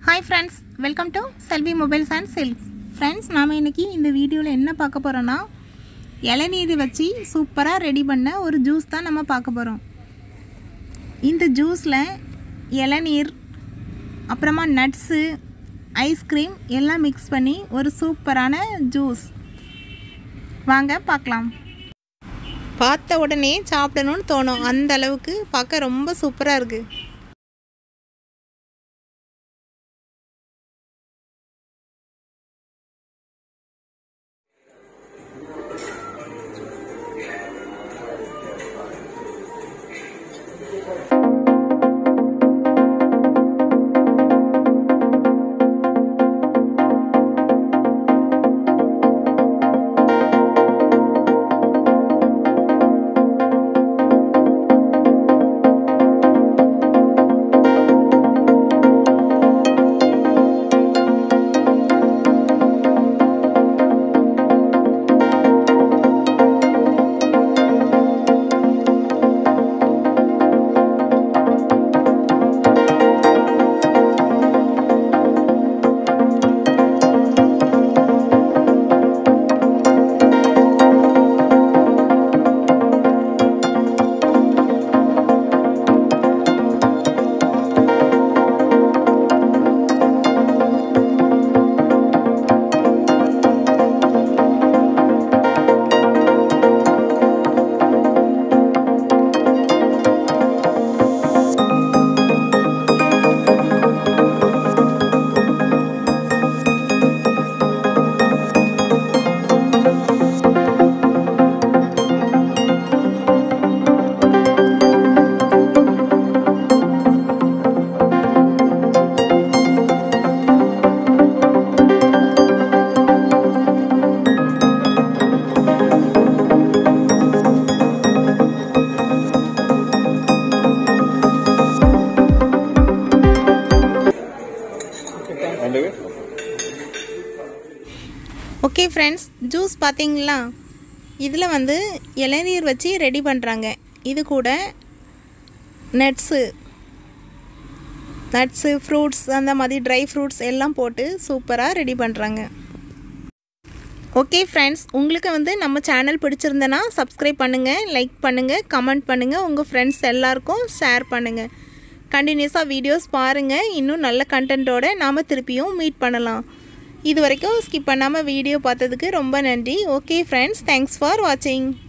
hi friends welcome to Selvi mobiles and silks friends நாம் இன்றைக்கி இந்த வீடியோவில் என்ன பார்க்க போகிறோன்னா இளநீர் வச்சு சூப்பராக ரெடி பண்ண ஒரு ஜூஸ் தான் நம்ம பார்க்க போகிறோம் இந்த ஜூஸில் இளநீர் அப்புறமா நட்ஸு ஐஸ்கிரீம் எல்லாம் மிக்ஸ் பண்ணி ஒரு சூப்பரான ஜூஸ் வாங்க பார்க்கலாம் பார்த்த உடனே சாப்பிடணும்னு தோணும் அந்த அளவுக்கு பார்க்க ரொம்ப சூப்பராக இருக்குது ஆண்டு ஓகே ஃப்ரெண்ட்ஸ் ஜூஸ் பார்த்தீங்களா இதில் வந்து இளநீர் வச்சு ரெடி பண்ணுறாங்க இது கூட நட்ஸு நட்ஸு ஃப்ரூட்ஸ் அந்த மாதிரி ட்ரை ஃப்ரூட்ஸ் எல்லாம் போட்டு சூப்பராக ரெடி பண்ணுறாங்க ஓகே ஃப்ரெண்ட்ஸ் உங்களுக்கு வந்து நம்ம சேனல் பிடிச்சிருந்தனா சப்ஸ்கிரைப் பண்ணுங்கள் லைக் பண்ணுங்கள் கமெண்ட் பண்ணுங்கள் உங்கள் ஃப்ரெண்ட்ஸ் எல்லாருக்கும் ஷேர் பண்ணுங்கள் கண்டினியூஸாக வீடியோஸ் பாருங்கள் இன்னும் நல்ல கண்டென்ட்டோட நாம் திருப்பியும் மீட் பண்ணலாம் இது வரைக்கும் ஸ்கிப் பண்ணாமல் வீடியோ பார்த்ததுக்கு ரொம்ப நன்றி ஓகே ஃப்ரெண்ட்ஸ் தேங்க்ஸ் ஃபார் வாட்சிங்